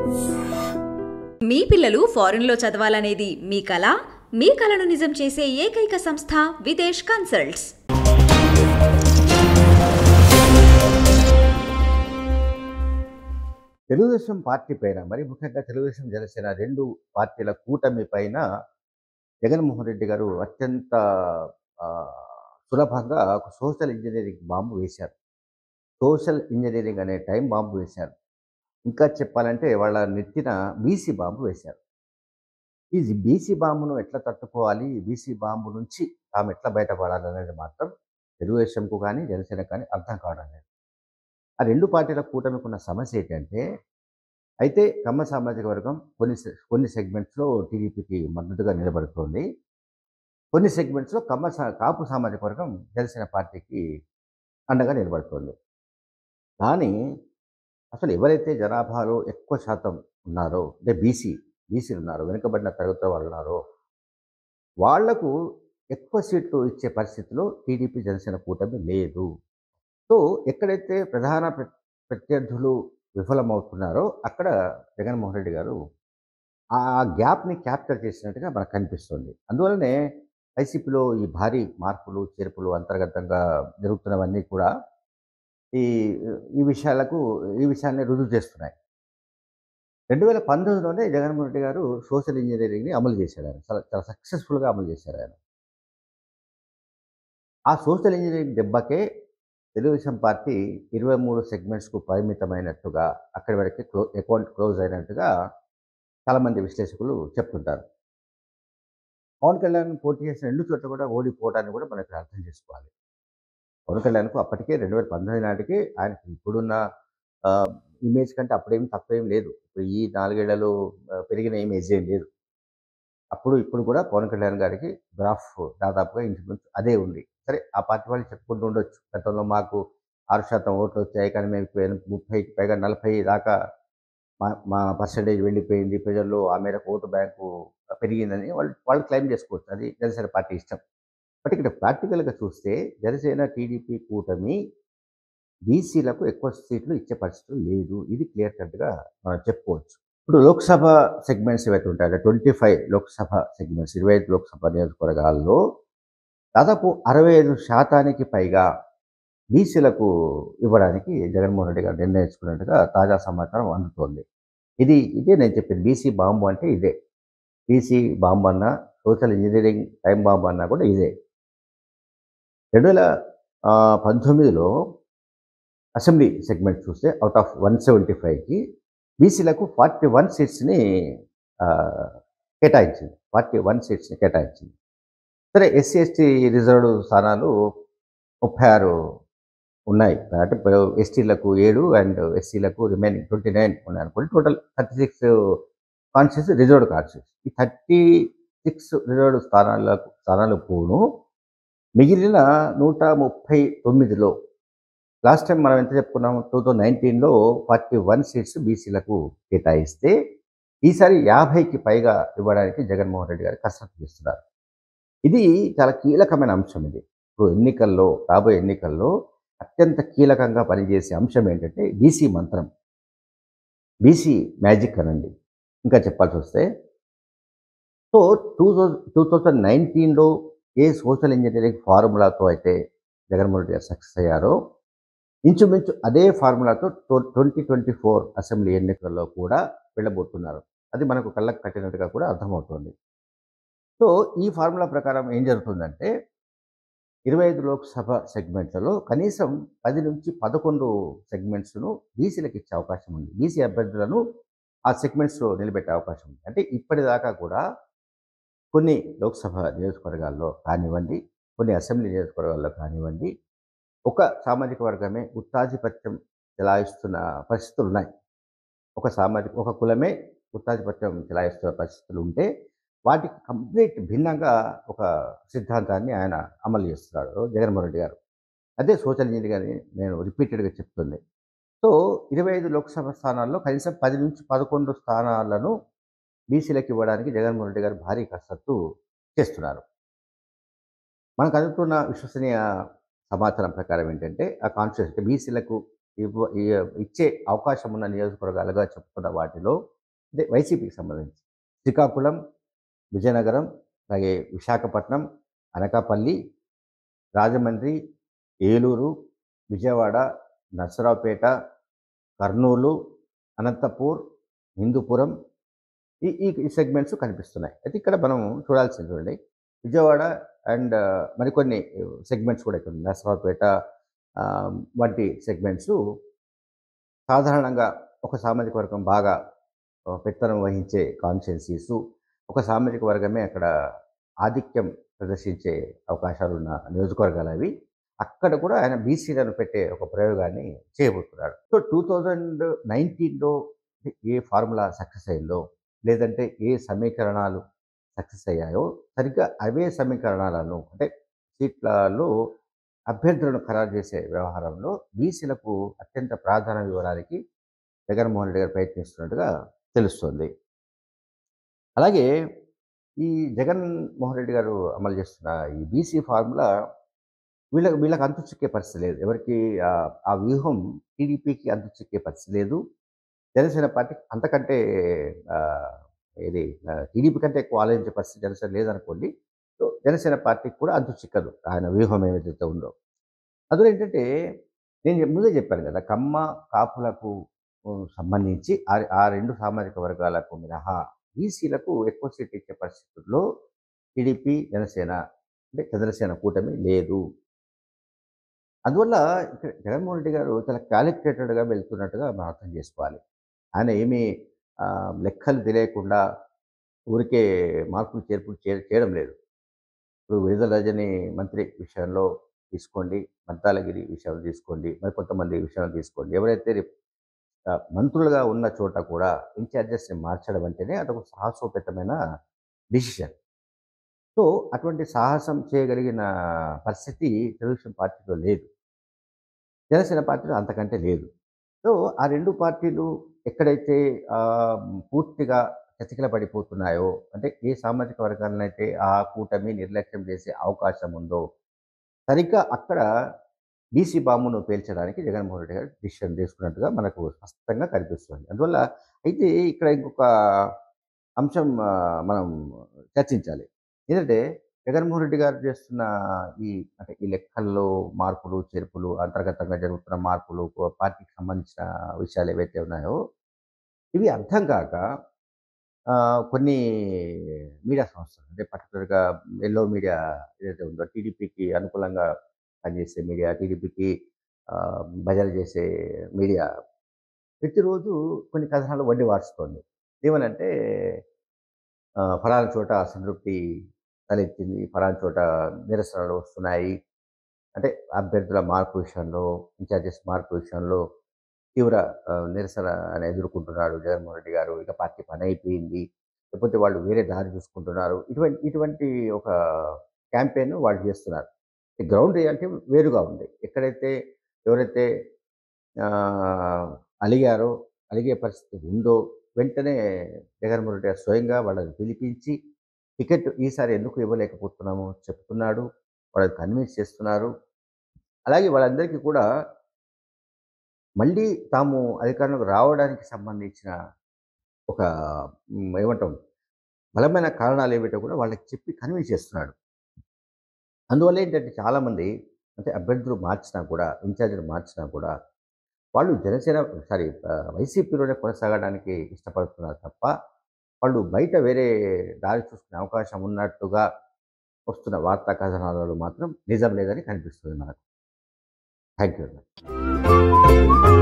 మీ పిల్లలు ఫారెన్లో చదవాలనేది మీ కల మీ కలను నిజం చేసే ఏకైక సంస్థ విదేశ్ కన్సల్ట్స్ తెలుగుదేశం పార్టీ పైన మరి ముఖ్యంగా తెలుగుదేశం జనసేన రెండు పార్టీల కూటమి పైన జగన్మోహన్ రెడ్డి గారు అత్యంత ఆ, సులభంగా ఒక సోషల్ ఇంజనీరింగ్ బాంబు వేశారు సోషల్ ఇంజనీరింగ్ అనే టైం బాంబు వేశారు ఇంకా చెప్పాలంటే వాళ్ళ నెత్తిన బీసీ బాంబు వేశారు ఈ బీసీ బాంబును ఎట్లా తట్టుకోవాలి ఈ బీసీ బాంబు నుంచి తాము ఎట్లా బయటపడాలి అనేది మాత్రం తెలుగుదేశంకు కానీ జనసేన కానీ అర్థం కావడం లేదు ఆ రెండు పార్టీల కూటమికి ఉన్న సమస్య ఏంటంటే అయితే కమ్మ సామాజిక వర్గం కొన్ని సె- కొన్ని సెగ్మెంట్స్లో టీడీపీకి మద్దతుగా నిలబడుతోంది కొన్ని సెగ్మెంట్స్లో కమ్మ సా- కాపు సామాజిక వర్గం జనసేన పార్టీకి అండగా నిలబడుతోంది కానీ అసలు ఎవరైతే జనాభాలో ఎక్కువ శాతం ఉన్నారో అంటే బీసీ బీసీలు ఉన్నారో వెనుకబడిన తరగతి వాళ్ళు ఉన్నారో వాళ్లకు ఎక్కువ సీట్లు ఇచ్చే పరిస్థితిలో టీడీపీ జనసేన కూటమి లేదు సో ఎక్కడైతే ప్రధాన ప్ర- ప్రత్యర్థులు విఫలమవుతున్నారో అక్కడ జగన్మోహన్ రెడ్డి గారు ఆ గ్యాప్ని క్యాప్చర్ చేసినట్టుగా మనకు కనిపిస్తుంది అందువలనే వైసీపీలో ఈ భారీ మార్పులు చేర్పులు అంతర్గతంగా జరుగుతున్నవన్నీ కూడా ఈ ఈ విషయాలకు ఈ విషయాన్ని రుజువు చేస్తున్నాయి రెండు వేల పంతొమ్మిదిలోనే జగన్మోహన్ రెడ్డి గారు సోషల్ ఇంజనీరింగ్ని అమలు చేశారు ఆయన చాలా చాలా సక్సెస్ఫుల్గా అమలు చేశారు ఆయన ఆ సోషల్ ఇంజనీరింగ్ దెబ్బకే తెలుగుదేశం పార్టీ ఇరవై మూడు సెగ్మెంట్స్కు పరిమితమైనట్టుగా అక్కడి వరకు క్లో అకౌంట్ క్లోజ్ అయినట్టుగా చాలామంది విశ్లేషకులు చెప్తుంటారు పవన్ కళ్యాణ్ పోటీ చేసిన రెండు చోట్ల కూడా ఓడిపోవడాన్ని కూడా మనం ఇక్కడ అర్థం చేసుకోవాలి పవన్ కళ్యాణ్కు అప్పటికే రెండు వేల పంతొమ్మిది నాటికి ఆయనకి ఇప్పుడున్న ఆ, ఇమేజ్ కంటే అప్పుడేం తక్కువేం లేదు ఇప్పుడు ఈ నాలుగేళ్లలో ఆ, పెరిగిన ఇమేజ్ ఏం లేదు అప్పుడు ఇప్పుడు కూడా పవన్ కళ్యాణ్ గారికి గ్రాఫ్ దాదాపుగా ఇంచుమించు అదే ఉంది సరే ఆ పార్టీ వాళ్ళు చెప్పుకుంటూ ఉండొచ్చు గతంలో మాకు ఆరు శాతం ఓట్లు వచ్చాయి కానీ మేము ఇప్పుడు ముప్పైకి పైగా నలభై దాకా మా మా పర్సంటేజ్ వెళ్ళిపోయింది ప్రజల్లో ఆ మేరకు ఓటు బ్యాంకు పెరిగిందని వాళ్ళు వాళ్ళు క్లెయిమ్ చేసుకోవచ్చు అది జనసేన పార్టీ ఇష్టం బట్ ఇక్కడ ప్రాక్టికల్గా చూస్తే జనసేన టీడీపీ కూటమి బీసీలకు ఎక్కువ సీట్లు ఇచ్చే పరిస్థితి లేదు ఇది క్లియర్ కట్గా మనం చెప్పుకోవచ్చు ఇప్పుడు లోక్సభ సెగ్మెంట్స్ ఏవైతే ఉంటాయో ట్వంటీ ఫైవ్ లోక్సభ సెగ్మెంట్స్ ఇరవై ఐదు లోక్సభ నియోజకవర్గాల్లో దాదాపు అరవై ఐదు శాతానికి పైగా బీసీలకు ఇవ్వడానికి జగన్మోహన్ రెడ్డి గారు నిర్ణయించుకున్నట్టుగా తాజా సమాచారం అందుతోంది ఇది ఇదే నేను చెప్పింది బీసీ బాంబు అంటే ఇదే బీసీ బాంబు అన్న సోషల్ ఇంజనీరింగ్ టైం బాంబు అన్నా కూడా ఇదే రెండు వేల ఆ, పంతొమ్మిదిలో అసెంబ్లీ సెగ్మెంట్ చూస్తే అవుట్ ఆఫ్ వన్ సెవెంటీ ఫైవ్కి బీసీలకు ఫార్టీ వన్ సీట్స్ని కేటాయించింది ఫార్టీ వన్ సీట్స్ని కేటాయించింది సరే ఎస్సీ ఎస్టీ రిజర్వ్డ్ స్థానాలు ముప్పై ఆరు ఉన్నాయి అంటే ఎస్టీలకు ఏడు అండ్ ఎస్సీలకు రిమైనింగ్ ట్వంటీ నైన్ ఉన్నాయి అనుకోండి total thirty six conscious reserved conscious ఈ థర్టీ సిక్స్ రిజర్వ్డ్ స్థానాలకు స్థానాలు పోను మిగిలిన నూట ముప్పై తొమ్మిదిలో లాస్ట్ టైం మనం ఎంత చెప్పుకున్నాం టూ థౌజండ్ నైన్టీన్లో ఫార్టీ వన్ సీట్స్ బీసీలకు కేటాయిస్తే ఈసారి యాభైకి పైగా ఇవ్వడానికి జగన్మోహన్ రెడ్డి గారు కసరత్తు చేస్తున్నారు ఇది చాలా కీలకమైన అంశం ఇది ఇప్పుడు ఎన్నికల్లో రాబోయే ఎన్నికల్లో అత్యంత కీలకంగా పనిచేసే అంశం ఏంటంటే బీసీ మంత్రం బీసీ మ్యాజిక్ అనండి ఇంకా చెప్పాల్సి వస్తే so two thousand two thousand నైన్టీన్లో ఏ సోషల్ ఇంజనీరింగ్ ఫార్ములాతో అయితే జగన్మోహన్ రెడ్డి గారు సక్సెస్ అయ్యారో ఇంచుమించు అదే ఫార్ములాతో ట్వంటీ ట్వంటీ ఫోర్ అసెంబ్లీ ఎన్నికల్లో కూడా వెళ్ళబోతున్నారు అది మనకు కళ్ళకు కట్టినట్టుగా కూడా అర్థమవుతుంది సో ఈ ఫార్ములా ప్రకారం ఏం జరుగుతుందంటే ఇరవై ఐదు లోక్సభ సెగ్మెంట్లలో కనీసం పది నుంచి పదకొండు సెగ్మెంట్స్ను బీసీలకు ఇచ్చే అవకాశం ఉంది బీసీ అభ్యర్థులను ఆ సెగ్మెంట్స్లో నిలబెట్టే అవకాశం ఉంది అంటే ఇప్పటిదాకా కూడా కొన్ని లోక్సభ నియోజకవర్గాల్లో కానివ్వండి కొన్ని అసెంబ్లీ నియోజకవర్గాల్లో కానివ్వండి ఒక సామాజిక వర్గమే గుత్తాధిపత్యం చెలాయిస్తున్న పరిస్థితులు ఉన్నాయి ఒక సామాజిక ఒక కులమే గుత్తాధిపత్యం చెలాయిస్తున్న పరిస్థితులు ఉంటే వాటికి కంప్లీట్ భిన్నంగా ఒక సిద్ధాంతాన్ని ఆయన అమలు చేస్తున్నాడు జగన్మోహన్ రెడ్డి గారు అదే సోషల్ ఇంజనీరింగ్ అని నేను రిపీటెడ్గా చెప్తుంది సో ఇరవై ఐదు లోక్సభ స్థానాల్లో కనీసం పది నుంచి పదకొండు స్థానాలను బీసీలకు ఇవ్వడానికి జగన్మోహన్ రెడ్డి గారు భారీ కసరత్తు చేస్తున్నారు మనకు అందుతున్న విశ్వసనీయ సమాచారం ప్రకారం ఏంటంటే ఆ కాన్స్టిట్యూషన్ బీసీలకు ఇవ్వ- ఈ- ఇచ్చే అవకాశం ఉన్న నియోజకవర్గాలుగా చెప్పుకున్న వాటిలో అంటే వైసీపీకి సంబంధించి శ్రీకాకుళం విజయనగరం అలాగే విశాఖపట్నం అనకాపల్లి రాజమండ్రి ఏలూరు విజయవాడ నర్సరావుపేట కర్నూలు అనంతపూర్ హిందూపురం ఈ ఈ ఈ సెగ్మెంట్స్ కనిపిస్తున్నాయి అయితే ఇక్కడ మనం చూడాల్సింది చూడండి విజయవాడ అండ్ మరికొన్ని సెగ్మెంట్స్ కూడా ఇక్కడ ఉన్నాయి. నర్సరావుపేట ఆ, వంటి సెగ్మెంట్స్ సాధారణంగా ఒక సామాజిక వర్గం బాగా ఆ, పెత్తనం వహించే కాన్స్టిట్యున్సీస్ ఒక సామాజిక వర్గమే అక్కడ ఆధిక్యం ప్రదర్శించే అవకాశాలు ఉన్న నియోజకవర్గాలు అవి అక్కడ కూడా ఆయన బీసీలను పెట్టే ఒక ప్రయోగాన్ని చేయబోతున్నాడు సో టూ థౌజండ్ నైన్టీన్లో ఏ ఫార్ములా సక్సెస్ అయిందో లేదంటే ఏ సమీకరణాలు సక్సెస్ అయ్యాయో సరిగ్గా అవే సమీకరణాలను అంటే సీట్లలో అభ్యర్థులను ఖరారు చేసే వ్యవహారంలో బీసీలకు అత్యంత ప్రాధాన్యం ఇవ్వడానికి జగన్మోహన్ రెడ్డి గారు ప్రయత్నిస్తున్నట్టుగా తెలుస్తోంది అలాగే ఈ జగన్మోహన్ రెడ్డి గారు అమలు చేస్తున్న ఈ బీసీ ఫార్ములా వీళ్ళకి వీళ్ళకి అంతు చిక్కే పరిస్థితి లేదు ఎవరికి ఆ- ఆ వ్యూహం టీడీపీకి అంతు చిక్కే పరిస్థితి లేదు జనసేన పార్టీ అంతకంటే ఆ, ఇది టీడీపీ కంటే ఎక్కువ ఆలోచించే పరిస్థితి జనసేన లేదనుకోండి సో జనసేన పార్టీకి కూడా అంతు చిక్కదు ఆయన వ్యూహం ఏదైతే ఉందో అందులో ఏంటంటే నేను ముందే చెప్పాను కదా కమ్మ కాపులకు ఉమ్, సంబంధించి ఆ ఆ రెండు సామాజిక వర్గాలకు మినహా బీసీలకు ఎక్కువ సీట్ ఇచ్చే పరిస్థితుల్లో టీడీపీ జనసేన అంటే జనసేన కూటమి లేదు అందువల్ల ఇక్కడ జగన్మోహన్ రెడ్డి గారు చాలా క్యాలిక్యులేటెడ్గా వెళ్తున్నట్టుగా మనం అర్థం చేసుకోవాలి ఆయన ఏమీ ఆ, లెక్కలు తెలియకుండా ఊరికే మార్పులు చేర్పులు చే చేయడం లేదు ఇప్పుడు విడుదల రజని మంత్రి విషయంలో తీసుకోండి మంతాలగిరి విషయం తీసుకోండి మరి కొంతమంది విషయం తీసుకోండి ఎవరైతే రేపు, ఆ, మంత్రులుగా ఉన్న చోట కూడా ఇన్ఛార్జెస్ని మార్చడం అంటేనే అదొక సాహసోపేతమైన డిసిషన్ సో అటువంటి సాహసం చేయగలిగిన పరిస్థితి తెలుగుదేశం పార్టీలో లేదు జనసేన పార్టీలో అంతకంటే లేదు సో ఆ రెండు పార్టీలు ఎక్కడైతే ఆ, పూర్తిగా చతికిల పడిపోతున్నాయో అంటే ఏ సామాజిక వర్గాలనైతే ఆ కూటమి నిర్లక్ష్యం చేసే అవకాశం ఉందో సరిగ్గా అక్కడ బీసీ బాంబును పేల్చడానికి జగన్మోహన్ రెడ్డి గారు డిసిషన్ తీసుకున్నట్టుగా మనకు స్పష్టంగా కనిపిస్తుంది అందువల్ల అయితే ఇక్కడ ఇంకొక అంశం ఆ, మనం చర్చించాలి ఏంటంటే జగన్మోహన్ రెడ్డి గారు చేస్తున్న ఈ అంటే ఈ లెక్కల్లో మార్పులు చేర్పులు అంతర్గతంగా జరుగుతున్న మార్పులు కో- పార్టీకి సంబంధించిన విషయాలు ఏవైతే ఉన్నాయో ఇవి అర్థం కాక ఆ, కొన్ని మీడియా సంస్థలు అంటే పర్టికులర్గా ఎల్లో మీడియా ఏదైతే ఉందో టీడీపీకి అనుకూలంగా పనిచేసే మీడియా టీడీపీకి బజారు చేసే మీడియా ప్రతిరోజు కొన్ని కథనాలు వడ్డీ వాడుస్తోంది ఏమనంటే ఆ, ఫలానా చోట అసంతృప్తి తలెత్తింది ఫలానా చోట నిరసనలు వస్తున్నాయి అంటే అభ్యర్థుల మార్పు విషయంలో ఇన్ఛార్జెస్ మార్పు విషయంలో తీవ్ర ఆ, నిరసన అని ఎదుర్కొంటున్నాడు జగన్మోహన్ రెడ్డి గారు ఇక పార్టీ పని అయిపోయింది లేకపోతే వాళ్ళు వేరే దారి చూసుకుంటున్నారు ఇటువంటి ఇటువంటి ఒక క్యాంపెయిన్ వాళ్ళు చేస్తున్నారు గ్రౌండ్ రియాలిటీ వేరుగా ఉంది ఎక్కడైతే ఎవరైతే ఆ, అలిగారో అలిగే పరిస్థితి ఉందో వెంటనే జగన్మోహన్ రెడ్డి గారు స్వయంగా వాళ్ళని పిలిపించి టికెట్ ఈసారి ఎందుకు ఇవ్వలేకపోతున్నామో చెప్తున్నాడు వాళ్ళని కన్విన్స్ చేస్తున్నారు అలాగే వాళ్ళందరికీ కూడా మళ్ళీ తాము అధికారంలోకి రావడానికి సంబంధించిన ఒక మ్, ఏమంటాం బలమైన కారణాలు ఏమిటో కూడా వాళ్ళకి చెప్పి కన్విన్స్ చేస్తున్నాడు అందువల్ల ఏంటంటే చాలామంది అంటే అభ్యర్థులు మార్చినా కూడా ఇన్ఛార్జీలు మార్చినా కూడా వాళ్ళు జనసేన సారీ ఆ, వైసీపీలోనే కొనసాగడానికి ఇష్టపడుతున్నారు తప్ప వాళ్ళు బయట వేరే దారి చూసుకునే అవకాశం ఉన్నట్టుగా వస్తున్న వార్తా కథనాలలో మాత్రం నిజం లేదని కనిపిస్తుంది మనకు థ్యాంక్ యూ